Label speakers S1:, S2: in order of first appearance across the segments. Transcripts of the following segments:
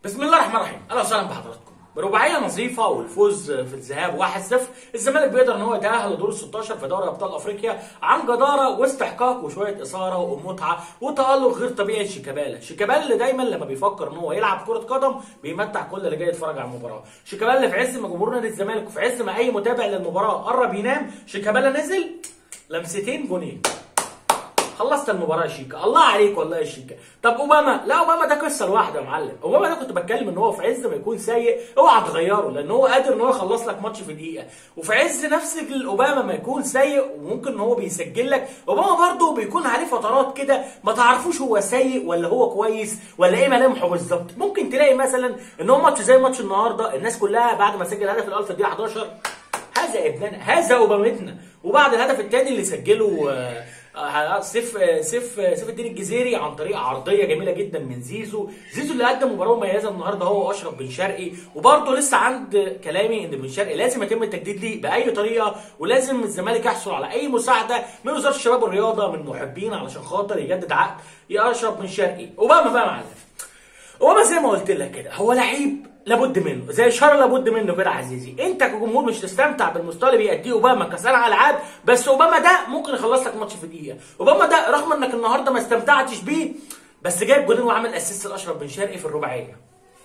S1: بسم الله الرحمن الرحيم اهلا وسهلا بحضراتكم برباعيه نظيفه والفوز في الذهاب 1-0 الزمالك بيقدر ان هو يتاهل لدور ال 16 في دوري ابطال افريقيا عن جداره واستحقاق وشويه اثاره ومتعه وتالق غير طبيعي شيكابالا شيكابالا اللي دايما لما بيفكر ان هو يلعب كره قدم بيمتع كل اللي جاي يتفرج على المباراه شيكابالا اللي في عز ما جمهور نادي الزمالك وفي عز ما اي متابع للمباراه قرب ينام شيكابالا نزل لمستين جونين خلصت المباراه يا شيكا الله عليك والله يا شيكا طب اوباما لا اوباما ده قصه لوحده يا معلم اوباما ده كنت بتكلم ان هو في عز ما يكون سيء اوعى تغيره لان هو قادر ان هو يخلص لك ماتش في دقيقه وفي عز نفس الاوباما ما يكون سيء وممكن ان هو بيسجل لك اوباما برده بيكون عليه فترات كده ما تعرفوش هو سيء ولا هو كويس ولا ايه ملامحه بالظبط ممكن تلاقي مثلا ان هو ماتش زي ماتش النهارده الناس كلها بعد ما سجل هدف الاول في الدقيقه 11 هذا ابننا هذا اوبامتنا وبعد الهدف الثاني اللي سجله آه، آه، سيف آه، سيف آه، سيف الدين الجزيري عن طريق عرضيه جميله جدا من زيزو زيزو اللي قدم مباراه مميزه النهارده هو واشرف بن شرقي وبرضه لسه عند كلامي ان بن شرقي لازم يتم التجديد ليه باي طريقه ولازم الزمالك يحصل على اي مساعده من وزاره الشباب والرياضه من محبين علشان خاطر يجدد عقد يا اشرف بن شرقي اوباما بقى يا معلم اوباما زي ما قلت لك كده هو لعيب لابد منه زي شر لابد منه كده يا عزيزي انت كجمهور مش تستمتع بالمستوى اللي بيأديه اوباما كصانع العاب بس اوباما ده ممكن يخلص لك ماتش في دقيقه اوباما ده رغم انك النهارده ما استمتعتش بيه بس جايب جولين وعمل اسيست لاشرف بن شرقي في الرباعيه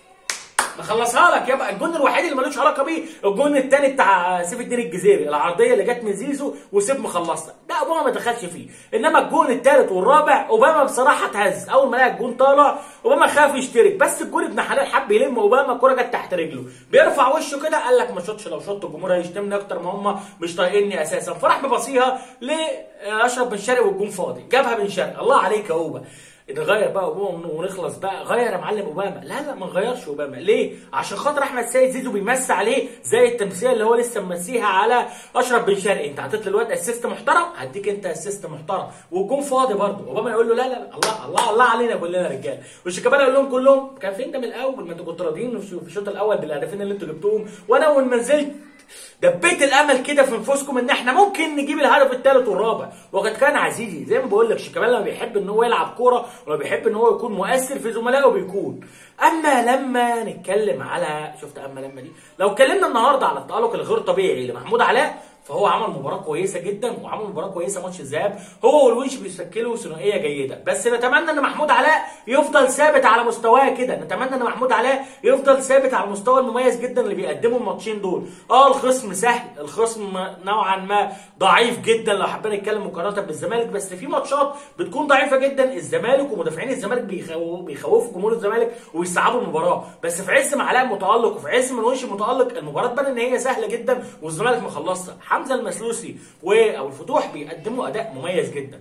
S1: مخلصها لك يبقى الجون الوحيد اللي ملوش علاقه بيه الجون الثاني بتاع سيف الدين الجزيري العرضيه اللي جت من زيزو وسيف مخلصها ده اوباما ما دخلش فيه انما الجون الثالث والرابع اوباما بصراحه اتهز اول ما لقى الجون طالع اوباما خاف يشترك بس الجون ابن حلال حب يلم اوباما الكوره جت تحت رجله بيرفع وشه كده قال لك ما شوتش لو شوت الجمهور هيشتمني اكتر ما هم مش طايقيني اساسا فراح مبصيها لاشرف بن شرقي والجون فاضي جابها بن شرقي الله عليك يا اوبا نغير بقى اوباما ونخلص بقى غير يا معلم اوباما لا لا ما نغيرش اوباما ليه عشان خاطر احمد سيد زيزو بيمسي عليه زي التمثيل اللي هو لسه ممسيها على اشرف بن شرقي انت حطيت للواد اسيست محترم هديك انت اسيست محترم والجون فاضي برضه اوباما يقول له لا لا لا الله الله الله علينا كلنا رجاله وشيكابالا يقول لهم كلهم كان فين ده من الاول ما انتوا كنتوا راضيين في الشوط الاول بالهدفين اللي انتوا جبتوهم وانا اول ما نزلت دبيت الامل كده في نفوسكم ان احنا ممكن نجيب الهدف الثالث والرابع وقد كان عزيزي زي ما بقول لك شيكابالا لما بيحب ان هو يلعب كوره ولا بيحب ان هو يكون مؤثر في زملائه بيكون اما لما نتكلم على شفت اما لما دي لو اتكلمنا النهارده على التالق الغير طبيعي لمحمود علاء فهو عمل مباراه كويسه جدا وعمل مباراه كويسه ماتش الذهاب هو والونش بيشكلوا ثنائيه جيده بس نتمنى ان محمود علاء يفضل ثابت على مستواه كده نتمنى ان محمود علاء يفضل ثابت على المستوى المميز جدا اللي بيقدمه الماتشين دول اه الخصم سهل الخصم نوعا ما ضعيف جدا لو حبينا نتكلم مقارنه بالزمالك بس في ماتشات بتكون ضعيفه جدا الزمالك ومدافعين الزمالك بيخو... بيخوفوا جمهور الزمالك ويصعبوا المباراه بس في عز ما علاء متالق وفي عز ما الونش متالق المباراه تبان ان هي سهله جدا والزمالك مخلصها حمزه المسلوسي و او الفتوح بيقدموا اداء مميز جدا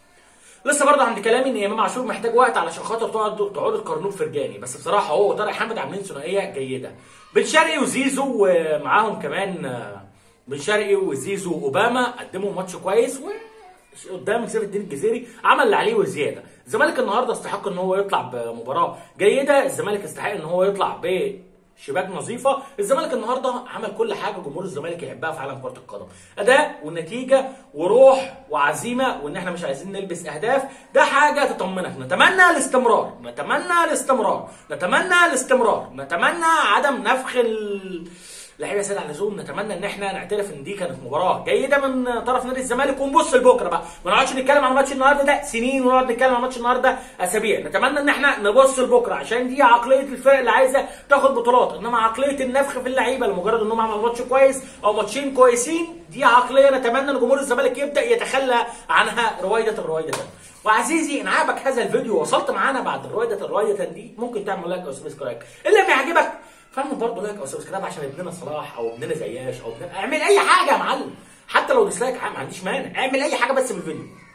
S1: لسه برضه عند كلامي ان امام عاشور محتاج وقت علشان خاطر تقعد تقعدوا تقارنوه بفرجاني بس بصراحه هو وطارق حامد عاملين ثنائيه جيده بن شرقي وزيزو ومعاهم كمان بن شرقي وزيزو واوباما قدموا ماتش كويس و قدام سيف الدين الجزيري عمل اللي عليه وزياده الزمالك النهارده استحق ان هو يطلع بمباراه جيده الزمالك يستحق ان هو يطلع ب شباك نظيفه الزمالك النهارده عمل كل حاجه جمهور الزمالك يحبها في عالم كره القدم اداء ونتيجه وروح وعزيمه وان احنا مش عايزين نلبس اهداف ده حاجه تطمنك نتمنى الاستمرار نتمنى الاستمرار نتمنى الاستمرار نتمنى عدم نفخ ال... لعيبه زياده عن اللزوم نتمنى ان احنا نعترف ان دي كانت مباراه جيده من طرف نادي الزمالك ونبص لبكره بقى ما نقعدش نتكلم عن ماتش النهارده ده سنين ونقعد نتكلم عن ماتش النهارده اسابيع نتمنى ان احنا نبص لبكره عشان دي عقليه الفرق اللي عايزه تاخد بطولات انما عقليه النفخ في اللعيبه لمجرد انهم عملوا ماتش كويس او ماتشين كويسين دي عقليه نتمنى ان جمهور الزمالك يبدا يتخلى عنها رويده رويده وعزيزي ان عجبك هذا الفيديو ووصلت معانا بعد رويده رويده دي ممكن تعمل لايك او سبسكرايب اللي لم يعجبك فاعمل برضه لايك او سبسكرايب عشان ابننا صلاح او ابننا زياش او ابننا اعمل اي حاجه يا معلم حتى لو ديسلايك ما عنديش مانع اعمل اي حاجه بس من الفيديو